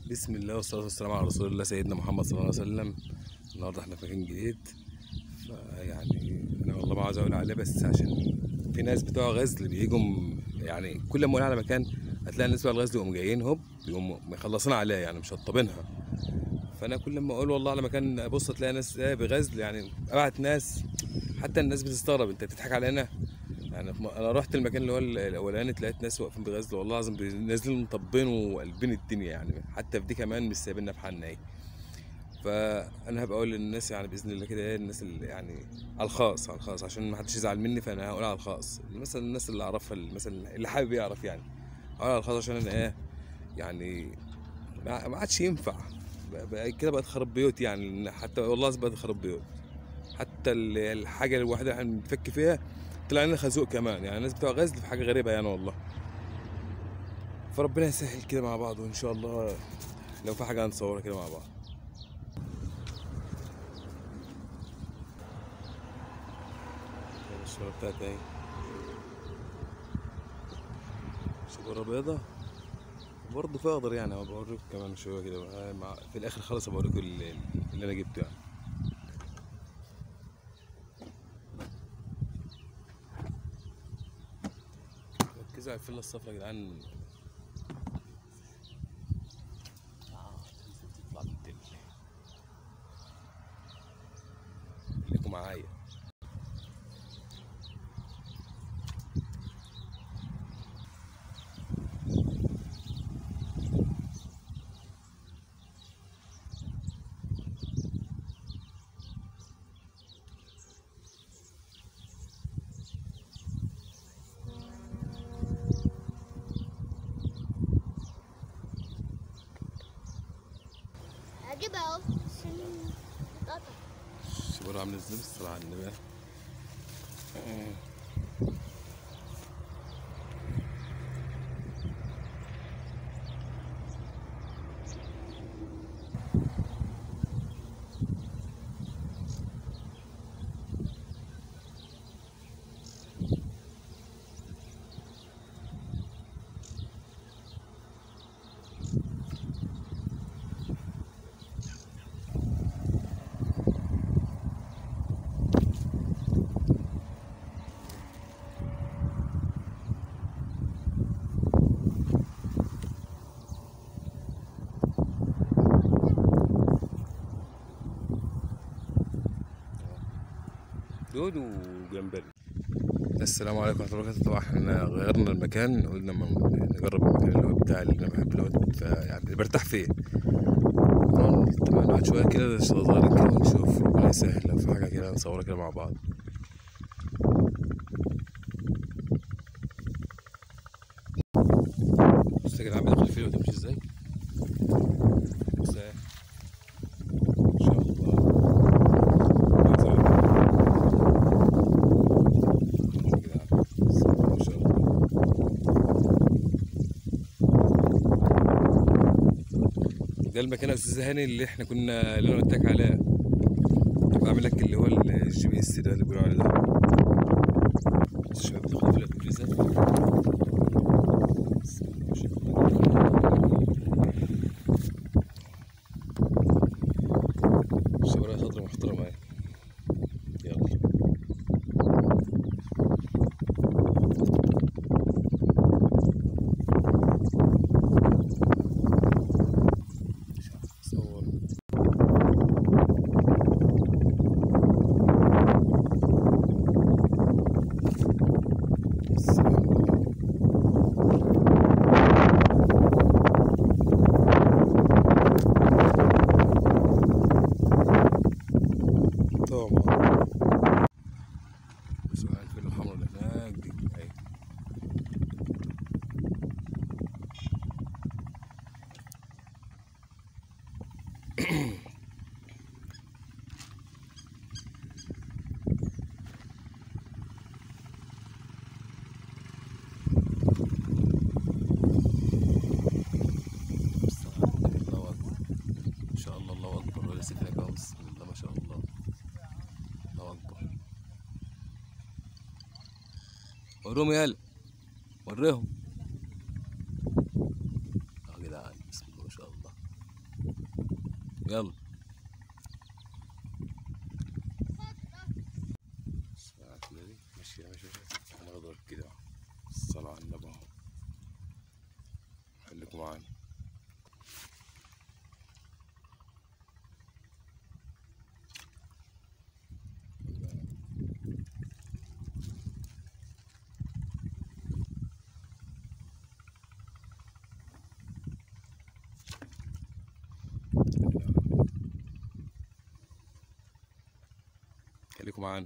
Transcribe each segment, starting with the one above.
بسم الله والصلاة والسلام على رسول الله سيدنا محمد صلى الله عليه وسلم النهارده احنا في مكان جديد فيعني انا والله ما عاوز اقول عليه بس عشان في ناس بتوع غزل بيجوا م- يعني كل ما اقول على مكان هتلاقي الناس بتوع الغزل يقوموا جايين هوب يقوموا مخلصين عليها يعني مشطبينها فانا كل ما اقول والله على مكان ابص تلاقي ناس ايه بغزل يعني ابعت ناس حتى الناس بتستغرب انت بتضحك علينا يعني في م- انا رحت المكان اللي هو ال- الاولاني لقيت ناس واقفين بغزل والله العظيم نازلين مطبين وقلبين الدنيا يعني حتى في دي كمان مش سايبيننا في حالنا ايه فانا هبقى اقول للناس يعني باذن الله كده ايه الناس اللي يعني على الخاص على الخاص عشان ما حدش يزعل مني فانا هقول على الخاص مثلا الناس اللي اعرفها اللي مثلا اللي حابب يعرف يعني هقول على الخاص عشان انا ايه يعني ما ما عادش ينفع بقى- بقى كده بقت خرب بيوت يعني حتى والله بقت خرب بيوت حتى ال- الحاجه الوحيده اللي احنا بنفك فيها طلع لنا خازوق كمان يعني الناس بتوع غزل في حاجه غريبه يعني والله فربنا يسهل كده مع بعض وان شاء الله لو في حاجه هنصورها كده مع بعض الصورة بتاعتي اهي شجرة بيضة برضه في اخضر يعني هبقى اوريكم كمان شوية كده بقى مع في الاخر خالص هبقى اوريكم اللي, اللي انا جبته يعني ركزوا على الفيلا الصفرا يا جدعان آه، تطلع بالتل. خليكم معايا اجيبها اهو عشان تتقطع الشجرة عاملة ازاي بالصلاة على النبي دود وجمبري السلام عليكم ورحمة الله وبركاته طبعا احنا غيرنا المكان قلنا ما نجرب المكان اللي هو بتاع اللي انا بحب اللي هو بتاع- يعني اللي برتاح فيه قلت ما نقعد شوية كده صغيرين كده ونشوف ربنا يسهل لو في حاجة كده نصورها كده مع بعض بص يا جدعان بدخل فيه وتمشي ازاي بص اهي ما شاء الله ما شاء الله ده المكان يا استاذ هاني اللي احنا كنا اللي انا قلت لك عليه بعمل لك اللي هو الجي بي اس ده اللي بيقولوا عليه ده الشباب بتاخد في الفيزا بسم الله ما شاء الله الشوارع خضرا محترمة اهي يلا صور السلام عليكم. طبعا سؤال الفيل الحمراء اللي هناك دي اهي الله أكبر ما شاء الله الله أكبر ولا سكنك أهو بسم الله ما شاء الله الله أكبر وريهم يالا وريهم اه يا جدعان بسم الله ما شاء الله يلا سمعت كده دي ماشي ماشي انا اضرب كده أهو. الصلاة على النبي اهو خليكم معانا خليكم معانا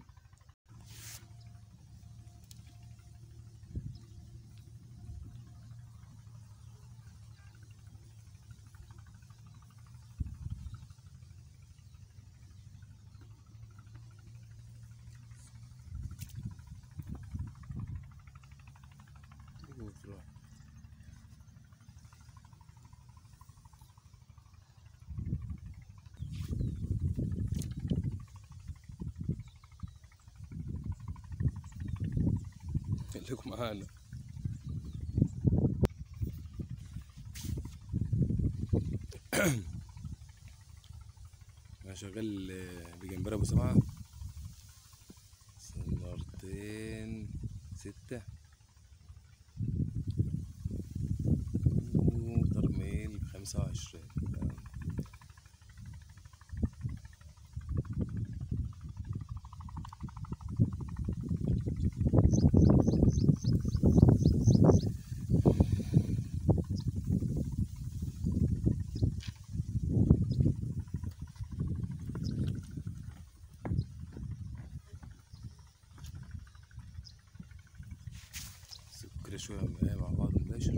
خليكم معانا انا شغال آه، بجنبرة ابو سبعة سنارتين ستة وترميل بخمسة وعشرين سكر شوية معايا مع بعض مباشر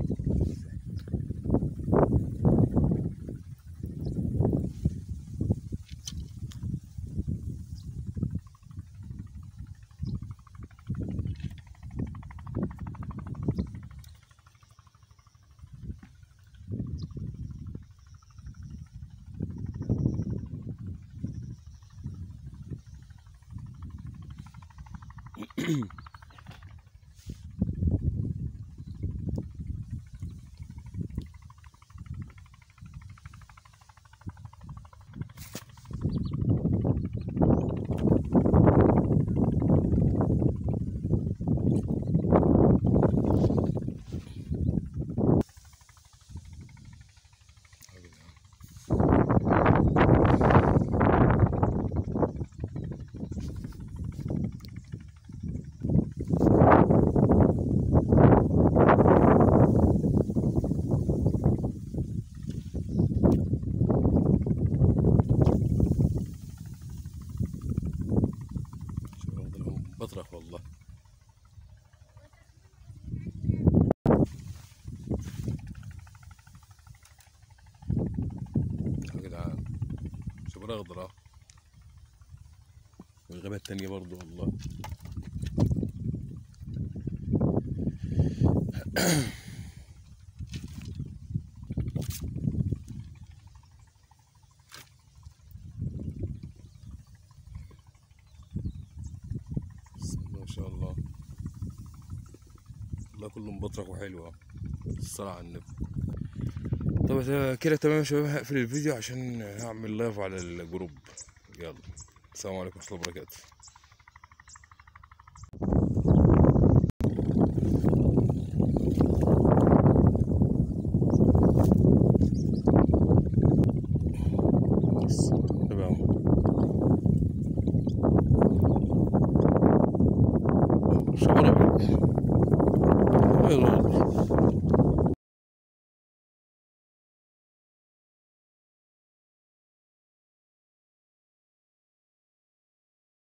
بطرخ والله يا جدعان شوف الاخضر اهو والغابة التانية برضو والله بسم الله ما شاء الله والله كله مبطرخ وحلو اهو الصلاة على النبي طب ده كده تمام يا شباب هقفل الفيديو عشان هعمل لايف على الجروب يلا السلام عليكم ورحمة الله وبركاته بس، نبقى اهو. شعر أبيض. أبيض والله.